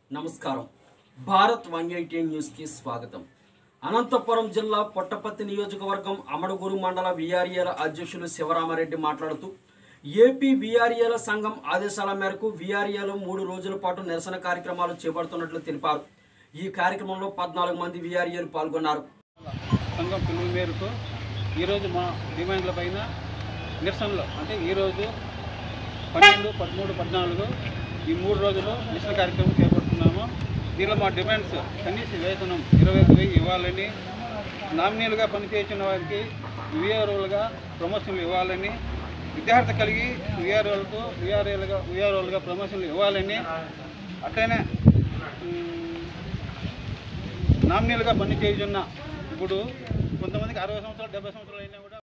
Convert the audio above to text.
నమస్కారం Bharat one eighty న్యూస్కి స్వాగతం అనంతపురం జిల్లా పొట్టపత్తి నియోజకవర్గం అమడుగురు మండల విఆర్ఏల అధ్యక్షులు శివరామారెడ్డి మాట్లాడుతూ ఏపీ విఆర్ఏల సంఘం ఆదేశాల మేరకు విఆర్ఏలు మూడు రోజుల పాటు నిరసన కార్యక్రమాలు చేపడుతున్నట్లు తెలిపారు ఈ కార్యక్రమంలో పద్నాలుగు మంది విఆర్ఏలు పాల్గొన్నారు సంఘం పిలుపు మేరకు ఈరోజు మా డిమాండ్ల పైన నిరసనలు అంటే ఈరోజు పన్నెండు పదమూడు పద్నాలుగు ఈ మూడు రోజులు నిరసన కార్యక్రమం చేపడుతున్నాము దీనిలో మా డిమాండ్స్ కనీస వేతనం ఇరవై ఒక వెయ్యి ఇవ్వాలని నామినీలుగా పనిచేసిన వారికి విఆర్ఓలుగా ప్రమోషన్లు ఇవ్వాలని విద్యార్థి కలిగి విఆర్ఓలకు విఆర్ఏలుగా విఆర్ఓలుగా ప్రమోషన్లు ఇవ్వాలని అట్లనే ఉమ్, నామినీలుగా పని చేయుచున్న ఇప్పుడు కొంతమందికి అరవై సంవత్సరాలు డెబ్బై సంవత్సరాలు అయినా కూడా